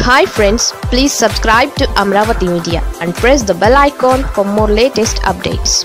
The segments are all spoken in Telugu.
hi friends please subscribe to Amaravati media and press the bell icon for more latest updates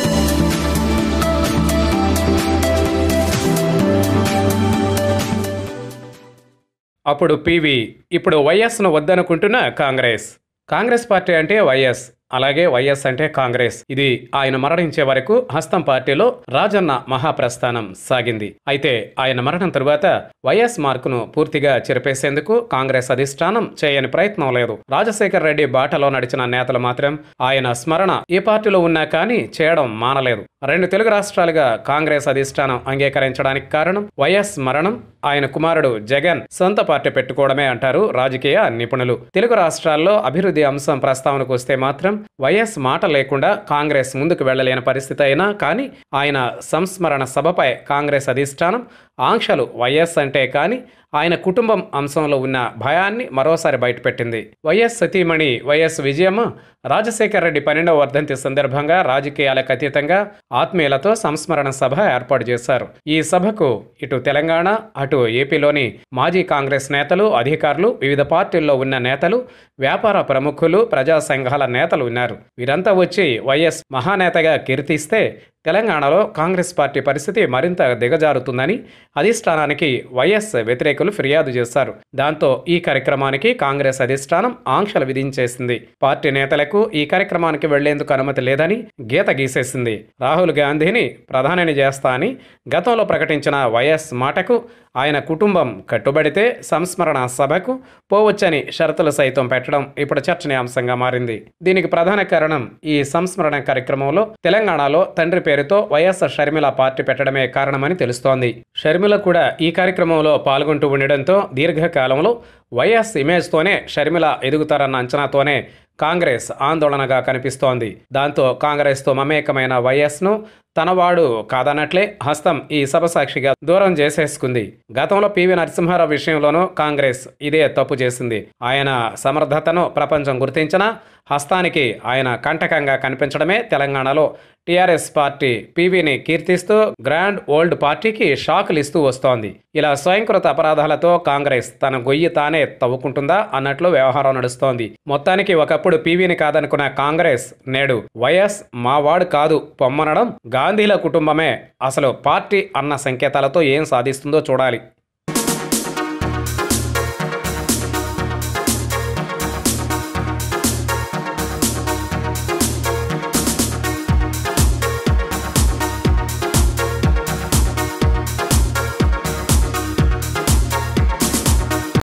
అప్పుడు పీవీ ఇప్పుడు వైఎస్ను వద్దనుకుంటున్న కాంగ్రెస్ కాంగ్రెస్ పార్టీ అంటే వైఎస్ అలాగే వైఎస్ అంటే కాంగ్రెస్ ఇది ఆయన మరణించే వరకు హస్తం పార్టీలో రాజన్న మహాప్రస్థానం సాగింది అయితే ఆయన మరణం తరువాత వైఎస్ మార్కును పూర్తిగా చెరిపేసేందుకు కాంగ్రెస్ అధిష్టానం చేయని ప్రయత్నం లేదు రాజశేఖర్ రెడ్డి బాటలో నడిచిన నేతలు మాత్రం ఆయన స్మరణ ఏ పార్టీలో ఉన్నా కానీ చేయడం మానలేదు రెండు తెలుగు రాష్ట్రాలుగా కాంగ్రెస్ అధిష్టానం అంగీకరించడానికి కారణం వైఎస్ మరణం ఆయన కుమారుడు జగన్ సొంత పార్టీ పెట్టుకోవడమే అంటారు రాజకీయ నిపుణులు తెలుగు రాష్ట్రాల్లో అభివృద్ధి అంశం ప్రస్తావనకు వస్తే మాత్రం వైఎస్ మాట లేకుండా కాంగ్రెస్ ముందుకు వెళ్లలేని పరిస్థితి అయినా కానీ ఆయన సంస్మరణ సభపై కాంగ్రెస్ అధిష్టానం ఆంక్షలు వైఎస్ అంటే కానీ ఆయన కుటుంబం అంశంలో ఉన్న భయాన్ని మరోసారి బయటపెట్టింది వైఎస్ సతీమణి వైఎస్ విజయమ్మ రాజశేఖర రెడ్డి పన్నెండవ వర్ధంతి సందర్భంగా రాజకీయాలకు అతీతంగా ఆత్మీయులతో సంస్మరణ సభ ఏర్పాటు చేశారు ఈ సభకు ఇటు తెలంగాణ అటు ఏపీలోని మాజీ కాంగ్రెస్ నేతలు అధికారులు వివిధ పార్టీల్లో ఉన్న నేతలు వ్యాపార ప్రముఖులు ప్రజా సంఘాల నేతలు ఉన్నారు వీరంతా వచ్చి వైఎస్ మహానేతగా కీర్తిస్తే తెలంగాణలో కాంగ్రెస్ పార్టీ పరిస్థితి మరింత దిగజారుతుందని అధిష్టానానికి వైఎస్ వ్యతిరేకులు ఫిర్యాదు చేశారు దాంతో ఈ కార్యక్రమానికి కాంగ్రెస్ అధిష్టానం ఆంక్షలు విధించేసింది పార్టీ నేతలకు ఈ కార్యక్రమానికి వెళ్లేందుకు అనుమతి లేదని గీత గీసేసింది రాహుల్ గాంధీని ప్రధానిని చేస్తా అని గతంలో ప్రకటించిన వైఎస్ మాటకు ఆయన కుటుంబం కట్టుబడితే సంస్మరణ సభకు పోవచ్చని షరతులు సైతం పెట్టడం ఇప్పుడు చర్చనీయాంశంగా మారింది దీనికి ప్రధాన కారణం ఈ సంస్మరణ కార్యక్రమంలో తెలంగాణలో తండ్రి పేరుతో వైఎస్ షర్మిల పార్టీ పెట్టడమే కారణమని తెలుస్తోంది షర్మిల కూడా ఈ కార్యక్రమంలో పాల్గొంటూ ఉండడంతో దీర్ఘకాలంలో వైఎస్ ఇమేజ్తోనే షర్మిల ఎదుగుతారన్న అంచనాతోనే కాంగ్రెస్ ఆందోళనగా కనిపిస్తోంది దాంతో కాంగ్రెస్తో మమేకమైన వైఎస్ను తనవాడు కాదన్నట్లే హస్తం ఈ సభ సాక్షిగా దూరం చేసేసుకుంది గతంలో పివి నరసింహారావు విషయంలోనూ కాంగ్రెస్ ఇదే తప్పు చేసింది ఆయన సమర్థతను ప్రపంచం గుర్తించినా హస్తానికి ఆయన కంటకంగా కనిపించడమే తెలంగాణలో టీఆర్ఎస్ పార్టీ పీవీని కీర్తిస్తూ గ్రాండ్ ఓల్డ్ పార్టీకి షాకులు ఇస్తూ వస్తోంది ఇలా స్వయంకృత అపరాధాలతో కాంగ్రెస్ తన గొయ్యి తానే తవ్వుకుంటుందా అన్నట్లు వ్యవహారం నడుస్తోంది మొత్తానికి ఒకప్పుడు పీవీని కాదనుకున్న కాంగ్రెస్ నేడు వైఎస్ మావాడు కాదు పొమ్మనడం గాంధీల కుటుంబమే అసలు పార్టీ అన్న సంకేతాలతో ఏం సాధిస్తుందో చూడాలి